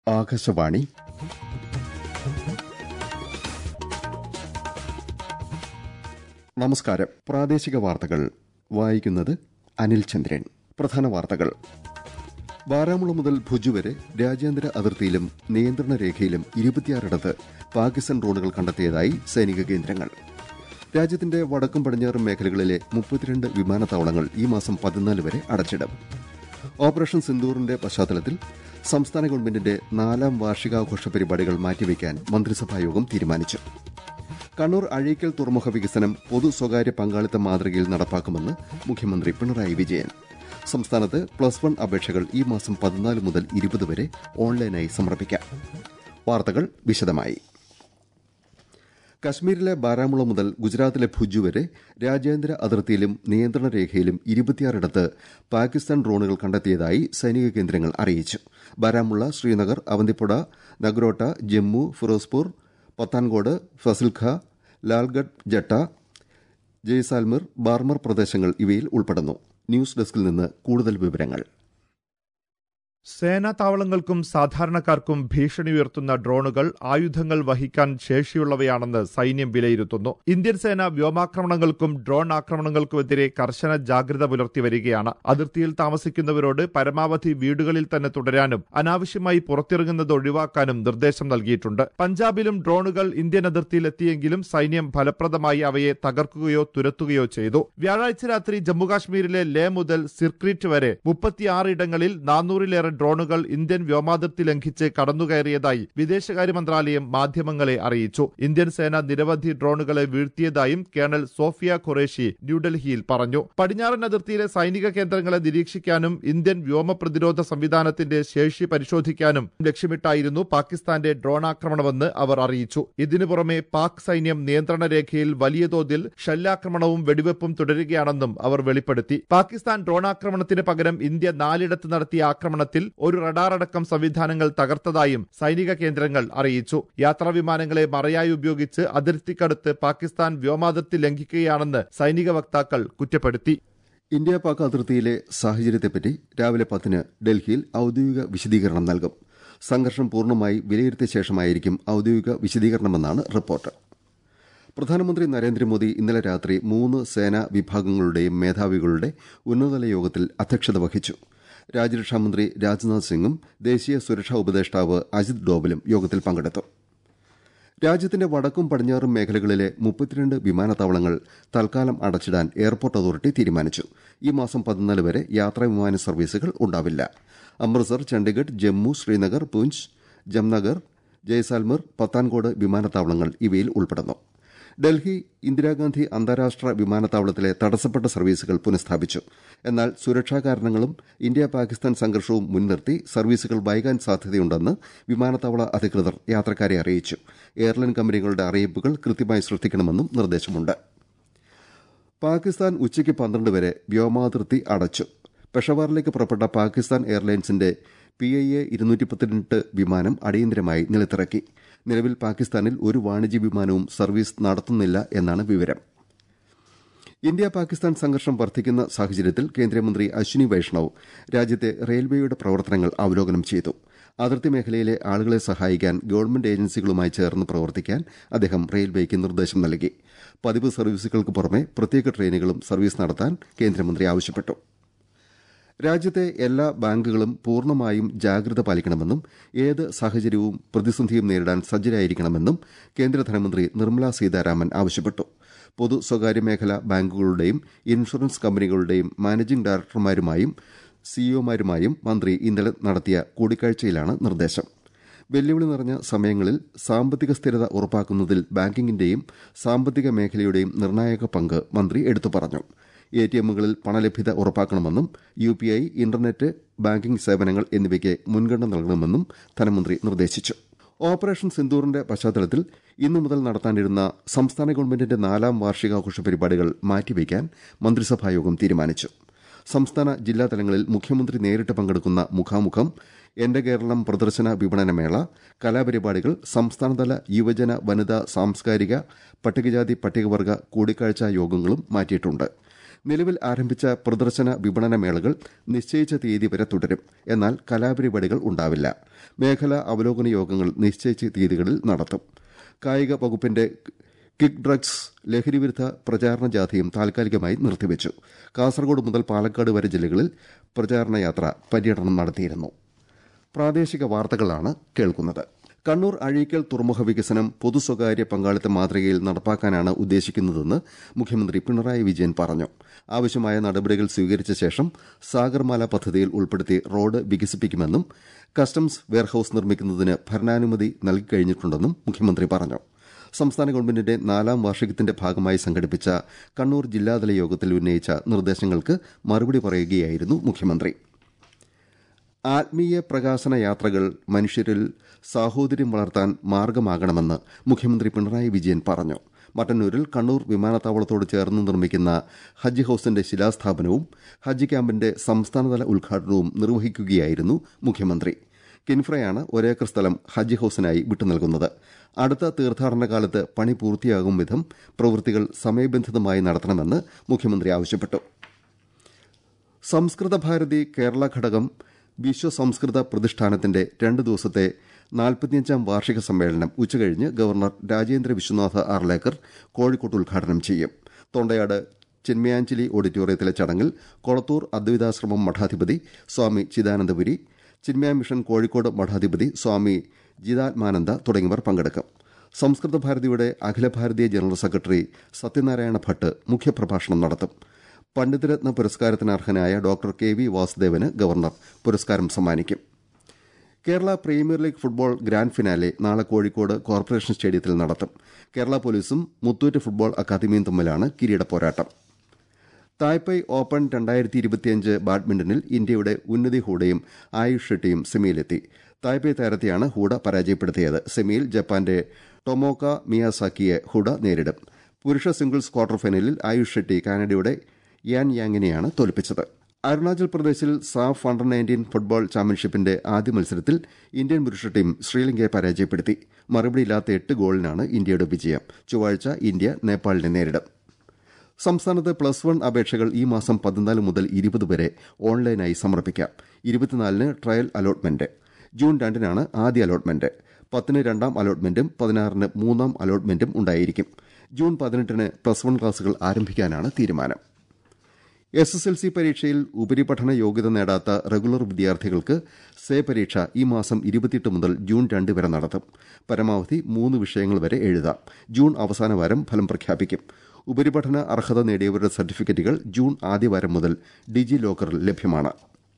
ആകാശവാണി നമസ്കാരം പ്രാദേശിക വാർത്തകൾ വായിക്കുന്നത് അനിൽ ചന്ദ്രൻ പ്രധാന വാർത്തകൾ ബാരാമുള മുതൽ ഭുജ് വരെ രാജ്യാന്തര അതിർത്തിയിലും നിയന്ത്രണ രേഖയിലും ഇരുപത്തിയാറിടത്ത് പാകിസ്ഥാൻ ഡ്രോണുകൾ കണ്ടെത്തിയതായി സൈനിക കേന്ദ്രങ്ങൾ രാജ്യത്തിന്റെ വടക്കും പടിഞ്ഞാറും മേഖലകളിലെ മുപ്പത്തിരണ്ട് വിമാനത്താവളങ്ങൾ ഈ മാസം പതിനാല് വരെ അടച്ചിടും ഓപ്പറേഷൻ സിന്ദൂറിന്റെ പശ്ചാത്തലത്തിൽ സംസ്ഥാന ഗവൺമെന്റിന്റെ നാലാം വാർഷികാഘോഷ പരിപാടികൾ മാറ്റിവെക്കാൻ മന്ത്രിസഭായോഗം തീരുമാനിച്ചു കണ്ണൂർ അഴീക്കൽ തുറമുഖ വികസനം പൊതു സ്വകാര്യ പങ്കാളിത്ത മാതൃകയിൽ നടപ്പാക്കുമെന്ന് മുഖ്യമന്ത്രി പിണറായി വിജയൻ സംസ്ഥാനത്ത് പ്ലസ് വൺ അപേക്ഷകൾ ഈ മാസം പതിനാല് മുതൽ ഇരുപത് വരെ ഓൺലൈനായി സമർപ്പിക്കാം വാർത്തകൾ വിശദമായി കശ്മീരിലെ ബാരാമുള മുതൽ ഗുജറാത്തിലെ ഭുജ് വരെ രാജ്യാന്തര അതിർത്തിയിലും നിയന്ത്രണ രേഖയിലും ഇരുപത്തിയാറിടത്ത് പാകിസ്ഥാൻ ഡ്രോണുകൾ കണ്ടെത്തിയതായി സൈനിക കേന്ദ്രങ്ങൾ അറിയിച്ചു ബാരാമുള്ള ശ്രീനഗർ അവന്തിപ്പുഴ നഗ്രോട്ട ജമ്മു ഫിറോസ്പൂർ പത്താൻകോട് ഫസിൽഖ ലാൽഗഡ് ജട്ട ജയ്സാൽമിർ ബാർമർ പ്രദേശങ്ങൾ ഇവയിൽ ഉൾപ്പെടുന്നു ന്യൂസ് ഡെസ്കിൽ നിന്ന് കൂടുതൽ വിവരങ്ങൾ സേനാ താവളങ്ങൾക്കും സാധാരണക്കാർക്കും ഭീഷണി ഉയർത്തുന്ന ഡ്രോണുകൾ ആയുധങ്ങൾ വഹിക്കാൻ ശേഷിയുള്ളവയാണെന്ന് സൈന്യം വിലയിരുത്തുന്നു ഇന്ത്യൻ സേന വ്യോമാക്രമണങ്ങൾക്കും ഡ്രോൺ ആക്രമണങ്ങൾക്കുമെതിരെ കർശന ജാഗ്രത പുലർത്തി വരികയാണ് അതിർത്തിയിൽ താമസിക്കുന്നവരോട് പരമാവധി വീടുകളിൽ തന്നെ തുടരാനും അനാവശ്യമായി പുറത്തിറങ്ങുന്നത് ഒഴിവാക്കാനും നിർദ്ദേശം നൽകിയിട്ടുണ്ട് പഞ്ചാബിലും ഡ്രോണുകൾ ഇന്ത്യൻ അതിർത്തിയിലെത്തിയെങ്കിലും സൈന്യം ഫലപ്രദമായി അവയെ തകർക്കുകയോ തുരത്തുകയോ ചെയ്തു വ്യാഴാഴ്ച രാത്രി ജമ്മുകാശ്മീരിലെ ലേ മുതൽ സിർക്രീറ്റ് വരെ മുപ്പത്തിയാറ് ഇടങ്ങളിൽ നാനൂറിലേറെ ഡ്രോണുകൾ ഇന്ത്യൻ വ്യോമാതിർത്തി ലംഘിച്ച് കടന്നുകയറിയതായി വിദേശകാര്യ മന്ത്രാലയം മാധ്യമങ്ങളെ അറിയിച്ചു ഇന്ത്യൻ സേന നിരവധി ഡ്രോണുകളെ വീഴ്ത്തിയതായും കേണൽ സോഫിയ ഖുറേഷി ന്യൂഡൽഹിയിൽ പറഞ്ഞു പടിഞ്ഞാറൻ അതിർത്തിയിലെ സൈനിക കേന്ദ്രങ്ങളെ നിരീക്ഷിക്കാനും ഇന്ത്യൻ വ്യോമ പ്രതിരോധ സംവിധാനത്തിന്റെ ശേഷി പരിശോധിക്കാനും ലക്ഷ്യമിട്ടായിരുന്നു പാകിസ്ഥാന്റെ ഡ്രോൺ ആക്രമണമെന്ന് അവർ അറിയിച്ചു ഇതിനു പുറമെ പാക് സൈന്യം നിയന്ത്രണ രേഖയിൽ വലിയ തോതിൽ ഷെല്ലാക്രമണവും വെടിവെപ്പും തുടരുകയാണെന്നും അവർ വെളിപ്പെടുത്തി പാകിസ്ഥാൻ ഡ്രോൺ ആക്രമണത്തിന് പകരം ഇന്ത്യ നാലിടത്ത് നടത്തിയ ആക്രമണത്തിൽ ഒരു റഡാർ അടക്കം സംവിധാനങ്ങൾ തകർത്തതായും സൈനിക കേന്ദ്രങ്ങൾ അറിയിച്ചു യാത്രാ വിമാനങ്ങളെ മറയായി ഉപയോഗിച്ച് അതിർത്തിക്കടുത്ത് പാകിസ്ഥാൻ വ്യോമാതിർത്തി ലംഘിക്കുകയാണെന്ന് സൈനിക വക്താക്കൾ കുറ്റപ്പെടുത്തി ഇന്ത്യ പാക് അതിർത്തിയിലെ സാഹചര്യത്തെപ്പറ്റി രാവിലെ പത്തിന് ഡൽഹിയിൽ ഔദ്യോഗിക വിശദീകരണം നൽകും സംഘർഷം പൂർണ്ണമായി വിലയിരുത്തിയ ശേഷമായിരിക്കും ഔദ്യോഗിക വിശദീകരണമെന്നാണ് റിപ്പോർട്ട് പ്രധാനമന്ത്രി നരേന്ദ്രമോദി ഇന്നലെ രാത്രി മൂന്ന് സേനാ വിഭാഗങ്ങളുടെയും മേധാവികളുടെ ഉന്നതതല യോഗത്തിൽ അധ്യക്ഷത വഹിച്ചു രാജ്യരക്ഷാമന്ത്രി രാജ്നാഥ് സിംഗും ദേശീയ സുരക്ഷാ ഉപദേഷ്ടാവ് അജിത് ഡോവലും യോഗത്തിൽ പങ്കെടുത്തു രാജ്യത്തിന്റെ വടക്കും പടിഞ്ഞാറും മേഖലകളിലെ മുപ്പത്തിരണ്ട് വിമാനത്താവളങ്ങൾ തൽക്കാലം അടച്ചിടാൻ എയർപോർട്ട് അതോറിറ്റി തീരുമാനിച്ചു ഈ മാസം പതിനാല് വരെ യാത്രാ വിമാന സർവീസുകൾ ഉണ്ടാവില്ല അമൃത്സർ ചണ്ഡിഗഡ് ജമ്മു ശ്രീനഗർ പൂഞ്ച് ജംനഗർ ജയ്സാൽമർ പത്താൻകോട് വിമാനത്താവളങ്ങൾ ഇവയിൽ ഉൾപ്പെടുന്നു ഡൽഹി ഇന്ദിരാഗാന്ധി അന്താരാഷ്ട്ര വിമാനത്താവളത്തിലെ തടസ്സപ്പെട്ട സർവീസുകൾ പുനഃസ്ഥാപിച്ചു എന്നാൽ സുരക്ഷാ കാരണങ്ങളും ഇന്ത്യ പാകിസ്ഥാൻ സംഘർഷവും മുൻനിർത്തി സർവീസുകൾ വൈകാൻ സാധ്യതയുണ്ടെന്ന് വിമാനത്താവള അധികൃതർ യാത്രക്കാരെ അറിയിച്ചു എയർലൈൻ കമ്പനികളുടെ അറിയിപ്പുകൾ കൃത്യമായി ശ്രദ്ധിക്കണമെന്നും നിർദ്ദേശമുണ്ട് പാകിസ്ഥാൻ ഉച്ചയ്ക്ക് പന്ത്രണ്ട് വരെ വ്യോമാതിർത്തി അടച്ചു പെഷവാറിലേക്ക് പുറപ്പെട്ട പാകിസ്ഥാൻ എയർലൈൻസിന്റെ പി ഐ എ ഇരുന്നൂറ്റി പത്തിനെട്ട് വിമാനം അടിയന്തരമായി നിലത്തിറക്കി നിലവിൽ പാകിസ്ഥാനിൽ ഒരു വാണിജ്യ വിമാനവും സർവീസ് നടത്തുന്നില്ല എന്നാണ് വിവരം ഇന്ത്യ പാകിസ്ഥാൻ സംഘർഷം വർദ്ധിക്കുന്ന സാഹചര്യത്തിൽ കേന്ദ്രമന്ത്രി അശ്വിനി വൈഷ്ണവ് രാജ്യത്തെ റെയിൽവേയുടെ പ്രവർത്തനങ്ങൾ അവലോകനം ചെയ്തു അതിർത്തി മേഖലയിലെ ആളുകളെ സഹായിക്കാൻ ഗവൺമെന്റ് ഏജൻസികളുമായി ചേർന്ന് പ്രവർത്തിക്കാൻ അദ്ദേഹം റെയിൽവേക്ക് നിർദ്ദേശം നൽകി പതിവ് സർവീസുകൾക്ക് പുറമെ പ്രത്യേക ട്രെയിനുകളും സർവീസ് നടത്താൻ കേന്ദ്രമന്ത്രി ആവശ്യപ്പെട്ടു രാജ്യത്തെ എല്ലാ ബാങ്കുകളും പൂർണ്ണമായും ജാഗ്രത പാലിക്കണമെന്നും ഏത് സാഹചര്യവും പ്രതിസന്ധിയും നേരിടാൻ സജ്ജരായിരിക്കണമെന്നും കേന്ദ്ര ധനമന്ത്രി നിർമ്മല സീതാരാമൻ ആവശ്യപ്പെട്ടു പൊതു സ്വകാര്യ മേഖലാ ബാങ്കുകളുടെയും ഇൻഷുറൻസ് കമ്പനികളുടെയും മാനേജിംഗ് ഡയറക്ടർമാരുമായും സിഇഒമാരുമായും മന്ത്രി ഇന്നലെ നടത്തിയ കൂടിക്കാഴ്ചയിലാണ് നിർദ്ദേശം വെല്ലുവിളി നിറഞ്ഞ സമയങ്ങളിൽ സാമ്പത്തിക സ്ഥിരത ഉറപ്പാക്കുന്നതിൽ ബാങ്കിംഗിന്റെയും സാമ്പത്തിക മേഖലയുടെയും നിർണായക പങ്ക് മന്ത്രി എടുത്തു പറഞ്ഞു എ ടി എമ്മുകളിൽ പണലഭ്യത ഉറപ്പാക്കണമെന്നും U P I internet banking സേവനങ്ങൾ എന്നിവയ്ക്ക് മുൻഗണന നൽകണമെന്നും ധനമന്ത്രി നിർദ്ദേശിച്ചു ഓപ്പറേഷൻ സിന്ദൂറിന്റെ പശ്ചാത്തലത്തിൽ ഇന്നു മുതൽ നടത്താനിരുന്ന സംസ്ഥാന ഗവൺമെന്റിന്റെ നാലാം വാർഷികാഘോഷ പരിപാടികൾ മാറ്റിവെക്കാൻ മന്ത്രിസഭായോഗം തീരുമാനിച്ചു സംസ്ഥാന ജില്ലാ തലങ്ങളിൽ മുഖ്യമന്ത്രി നേരിട്ട് പങ്കെടുക്കുന്ന മുഖാമുഖം എന്റെ കേരളം പ്രദർശന വിപണനമേള കലാപരിപാടികൾ സംസ്ഥാനതല യുവജന വനിതാ സാംസ്കാരിക പട്ടികജാതി പട്ടികവർഗ കൂടിക്കാഴ്ചാ യോഗങ്ങളും മാറ്റിയിട്ടുണ്ട് നിലവിൽ ആരംഭിച്ച പ്രദർശന വിപണന മേളകൾ നിശ്ചയിച്ച തീയതി വരെ തുടരും എന്നാൽ കലാപരിപാടികൾ ഉണ്ടാവില്ല മേഖലാ അവലോകന യോഗങ്ങൾ നിശ്ചയിച്ച തീയതികളിൽ നടത്തും കായിക വകുപ്പിന്റെ കിക്ക് ഡ്രഗ്സ് ലഹരിവിരുദ്ധ പ്രചാരണ ജാഥയും താൽക്കാലികമായി നിർത്തിവച്ചു കാസർഗോഡ് മുതൽ പാലക്കാട് വരെ ജില്ലകളിൽ പ്രചാരണ യാത്ര പര്യടനം നടത്തിയിരുന്നു പ്രാദേശിക വാർത്തകളാണ് കേൾക്കുന്നത് കണ്ണൂർ അഴീക്കൽ തുറമുഖ വികസനം പൊതു സ്വകാര്യ പങ്കാളിത്ത മാതൃകയിൽ നടപ്പാക്കാനാണ് ഉദ്ദേശിക്കുന്നതെന്ന് മുഖ്യമന്ത്രി പിണറായി വിജയൻ പറഞ്ഞു ആവശ്യമായ നടപടികൾ സ്വീകരിച്ച ശേഷം സാഗർമാല പദ്ധതിയിൽ ഉൾപ്പെടുത്തി റോഡ് വികസിപ്പിക്കുമെന്നും കസ്റ്റംസ് വെയർഹൌസ് നിർമ്മിക്കുന്നതിന് ഭരണാനുമതി നൽകിക്കഴിഞ്ഞിട്ടുണ്ടെന്നും മുഖ്യമന്ത്രി പറഞ്ഞു സംസ്ഥാന ഗവൺമെന്റിന്റെ നാലാം വാർഷികത്തിന്റെ ഭാഗമായി സംഘടിപ്പിച്ച കണ്ണൂർ ജില്ലാതല യോഗത്തിൽ ഉന്നയിച്ച നിർദ്ദേശങ്ങൾക്ക് മറുപടി പറയുകയായിരുന്നു മുഖ്യമന്ത്രി ആത്മീയ പ്രകാശന യാത്രകൾ മനുഷ്യരിൽ സാഹോദര്യം വളർത്താൻ മാർഗമാകണമെന്ന് മുഖ്യമന്ത്രി പിണറായി വിജയൻ പറഞ്ഞു മട്ടന്നൂരിൽ കണ്ണൂർ വിമാനത്താവളത്തോട് ചേർന്ന് നിർമ്മിക്കുന്ന ഹജ്ജ് ഹൌസിന്റെ ശിലാസ്ഥാപനവും ഹജ്ജ് ക്യാമ്പിന്റെ സംസ്ഥാനതല ഉദ്ഘാടനവും നിർവഹിക്കുകയായിരുന്നു മുഖ്യമന്ത്രി കിൻഫ്രയാണ് ഒരേക്കർ സ്ഥലം ഹജ്ജ് ഹൌസിനായി വിട്ടുനൽകുന്നത് അടുത്ത തീർത്ഥാടന കാലത്ത് പണി പൂർത്തിയാകും വിധം പ്രവൃത്തികൾ സമയബന്ധിതമായി നടത്തണമെന്ന് മുഖ്യമന്ത്രി ആവശ്യപ്പെട്ടു സംസ്കൃത ഭാരതി കേരള ഘടകം വിശ്വ സംസ്കൃത പ്രതിഷ്ഠാനത്തിന്റെ രണ്ട് ദിവസത്തെ നാൽപ്പത്തിയഞ്ചാം വാർഷിക സമ്മേളനം ഉച്ചകഴിഞ്ഞ് ഗവർണർ രാജേന്ദ്ര വിശ്വനാഥ ആർലേക്കർ കോഴിക്കോട്ട് ഉദ്ഘാടനം ചെയ്യും തൊണ്ടയാട് ചിന്മയാഞ്ജലി ഓഡിറ്റോറിയത്തിലെ ചടങ്ങിൽ കൊളത്തൂർ അദ്വൈതാശ്രമം മഠാധിപതി സ്വാമി ചിദാനന്ദപുരി ചിന്മയ മിഷൻ കോഴിക്കോട് മഠാധിപതി സ്വാമി ജിതാത്മാനന്ദ തുടങ്ങിയവർ പങ്കെടുക്കും സംസ്കൃത ഭാരതിയുടെ അഖില ഭാരതീയ ജനറൽ സെക്രട്ടറി സത്യനാരായണ ഭട്ട് മുഖ്യപ്രഭാഷണം നടത്തും പണ്ഡിതരത്ന പുരസ്കാരത്തിന് അർഹനായ ഡോക്ടർ കെ വി വാസുദേവന് ഗവർണർ പുരസ്കാരം സമ്മാനിക്കും Kerala premier league football grand finale നാളെ കോഴിക്കോട് കോർപ്പറേഷൻ സ്റ്റേഡിയത്തിൽ നടത്തും കേരള പോലീസും മുത്തൂറ്റ് ഫുട്ബോൾ അക്കാദമിയും തമ്മിലാണ് കിരീട പോരാട്ടം തായ്പൈ ഓപ്പൺ രണ്ടായിരത്തി ഇരുപത്തിയഞ്ച് ബാഡ്മിന്റണിൽ ഇന്ത്യയുടെ ഉന്നതി ഹൂഡയും ആയുഷ് ഷെട്ടിയും സെമിയിലെത്തി തായ്പൈ താരത്തെയാണ് ഹൂഡ പരാജയപ്പെടുത്തിയത് സെമിയിൽ ജപ്പാന്റെ ടൊമോക്ക മിയാസാക്കിയെ ഹൂഡ നേരിടും പുരുഷ സിംഗിൾസ് ക്വാർട്ടർ ഫൈനലിൽ ആയുഷ് ഷെട്ടി കാനഡയുടെ യാൻ യാങ്ങിനെയാണ് തോൽപ്പിച്ചത് അരുണാചൽ പ്രദേശിൽ സാഫ് അണ്ടർ നയൻറ്റീൻ ഫുട്ബോൾ ചാമ്പ്യൻഷിപ്പിന്റെ ആദ്യ മത്സരത്തിൽ ഇന്ത്യൻ പുരുഷ ടീം ശ്രീലങ്കയെ പരാജയപ്പെടുത്തി മറുപടിയില്ലാത്ത എട്ട് ഗോളിനാണ് ഇന്ത്യയുടെ വിജയം ചൊവ്വാഴ്ച ഇന്ത്യ നേപ്പാളിനെ നേരിടും സംസ്ഥാനത്ത് പ്ലസ് വൺ അപേക്ഷകൾ ഈ മാസം പതിനാല് മുതൽ ഇരുപത് വരെ ഓൺലൈനായി സമർപ്പിക്കാം ഇരുപത്തിനാലിന് ട്രയൽ അലോട്ട്മെന്റ് ജൂൺ രണ്ടിനാണ് ആദ്യ അലോട്ട്മെന്റ് പത്തിന് രണ്ടാം അലോട്ട്മെന്റും പതിനാറിന് മൂന്നാം അലോട്ട്മെന്റും ഉണ്ടായിരിക്കും ജൂൺ പതിനെട്ടിന് പ്ലസ് വൺ ക്ലാസുകൾ ആരംഭിക്കാനാണ് തീരുമാനം എസ് എസ് എൽ സി പരീക്ഷയിൽ ഉപരിപഠന യോഗ്യത നേടാത്ത റെഗുലർ വിദ്യാർത്ഥികൾക്ക് സേ പരീക്ഷ ഈ മാസം ഇരുപത്തിയെട്ട് മുതൽ ജൂൺ രണ്ട് വരെ നടത്തും പരമാവധി മൂന്ന് വിഷയങ്ങൾ വരെ എഴുതാം ജൂൺ അവസാന വാരം ഫലം പ്രഖ്യാപിക്കും ഉപരിപഠന അർഹത നേടിയവരുടെ സർട്ടിഫിക്കറ്റുകൾ ജൂൺ ആദ്യവാരം മുതൽ ഡിജി ലോക്കറിൽ ലഭ്യമാണ്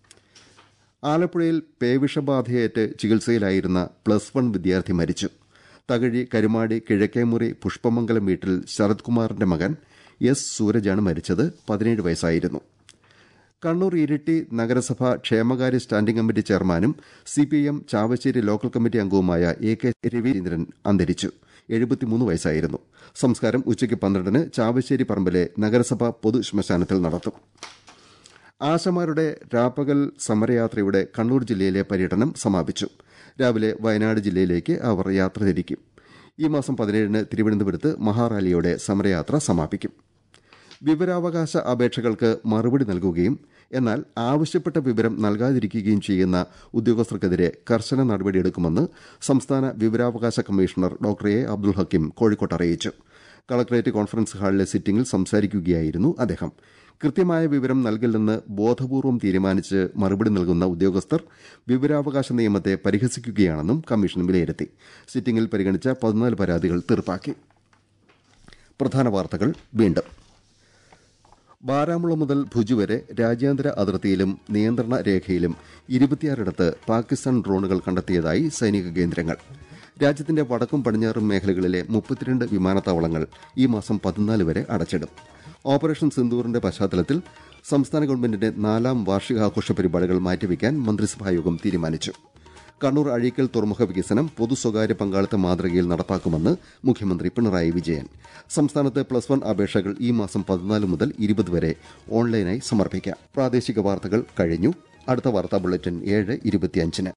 ആലപ്പുഴയിൽ പേവിഷബാധയേറ്റ് ചികിത്സയിലായിരുന്ന പ്ലസ് വൺ വിദ്യാർത്ഥി മരിച്ചു തകഴി കരുമാടി കിഴക്കേമുറി പുഷ്പമംഗലം വീട്ടിൽ ശരത് കുമാറിന്റെ മകൻ എസ് സൂരജാണ് മരിച്ചത് പതിനേഴ് വയസ്സായിരുന്നു കണ്ണൂർ ഇരിട്ടി നഗരസഭ ക്ഷേമകാര്യ സ്റ്റാൻഡിംഗ് കമ്മിറ്റി ചെയർമാനും സിപിഐഎം ചാവശ്ശേരി ലോക്കൽ കമ്മിറ്റി അംഗവുമായ എ കെ രവീന്ദ്രൻ അന്തരിച്ചു എഴുപത്തിമൂന്ന് വയസ്സായിരുന്നു സംസ്കാരം ഉച്ചയ്ക്ക് പന്ത്രണ്ടിന് ചാവശ്ശേരി പറമ്പിലെ നഗരസഭ പൊതു ശ്മശാനത്തിൽ നടത്തും ആശമാരുടെ രാപ്പകൽ സമരയാത്രയുടെ കണ്ണൂർ ജില്ലയിലെ പര്യടനം സമാപിച്ചു രാവിലെ വയനാട് ജില്ലയിലേക്ക് അവർ യാത്ര തിരിക്കും ഈ മാസം പതിനേഴിന് തിരുവനന്തപുരത്ത് മഹാറാലിയോടെ സമരയാത്ര സമാപിക്കും വിവരാവകാശ അപേക്ഷകൾക്ക് മറുപടി നൽകുകയും എന്നാൽ ആവശ്യപ്പെട്ട വിവരം നൽകാതിരിക്കുകയും ചെയ്യുന്ന ഉദ്യോഗസ്ഥർക്കെതിരെ കർശന നടപടിയെടുക്കുമെന്ന് സംസ്ഥാന വിവരാവകാശ commissioner doctor A Abdul Hakeem കോഴിക്കോട്ട് അറിയിച്ചു കളക്ടറേറ്റ് കോൺഫറൻസ് ഹാളിലെ സിറ്റിംഗിൽ സംസാരിക്കുകയായിരുന്നു അദ്ദേഹം കൃത്യമായ വിവരം നൽകില്ലെന്ന് ബോധപൂർവം തീരുമാനിച്ച് മറുപടി നൽകുന്ന ഉദ്യോഗസ്ഥർ വിവരാവകാശ നിയമത്തെ പരിഹസിക്കുകയാണെന്നും കമ്മീഷൻ വിലയിരുത്തി സിറ്റിംഗിൽ പരിഗണിച്ച പതിനാല് പരാതികൾ തീർപ്പാക്കി പ്രധാന വാർത്തകൾ വീണ്ടും ബാരാമുള്ള മുതൽ ഭുജ് വരെ രാജ്യാന്തര അതിർത്തിയിലും നിയന്ത്രണ രേഖയിലും ഇരുപത്തിയാറിടത്ത് പാകിസ്ഥാൻ ഡ്രോണുകൾ കണ്ടെത്തിയതായി സൈനിക കേന്ദ്രങ്ങൾ രാജ്യത്തിന്റെ വടക്കും പടിഞ്ഞാറും മേഖലകളിലെ മുപ്പത്തിരണ്ട് വിമാനത്താവളങ്ങൾ ഈ മാസം പതിനാല് വരെ അടച്ചിടും ഓപ്പറേഷൻ സിന്ദൂറിന്റെ പശ്ചാത്തലത്തിൽ സംസ്ഥാന ഗവൺമെന്റിന്റെ നാലാം വാർഷികാഘോഷ പരിപാടികൾ മാറ്റിവെക്കാൻ മന്ത്രിസഭായോഗം തീരുമാനിച്ചു കണ്ണൂർ അഴീക്കൽ തുറമുഖ വികസനം പൊതു സ്വകാര്യ പങ്കാളിത്ത മാതൃകയിൽ നടപ്പാക്കുമെന്ന് മുഖ്യമന്ത്രി പിണറായി വിജയൻ സംസ്ഥാനത്ത് പ്ലസ് വൺ അപേക്ഷകൾ ഈ മാസം പതിനാല് മുതൽ ഇരുപത് വരെ ഓൺലൈനായി സമർപ്പിക്കാം പ്രാദേശിക വാർത്തകൾ കഴിഞ്ഞു അടുത്ത വാർത്താ ബുള്ളറ്റിൻ ഏഴ് ഇരുപത്തിയഞ്ചിന്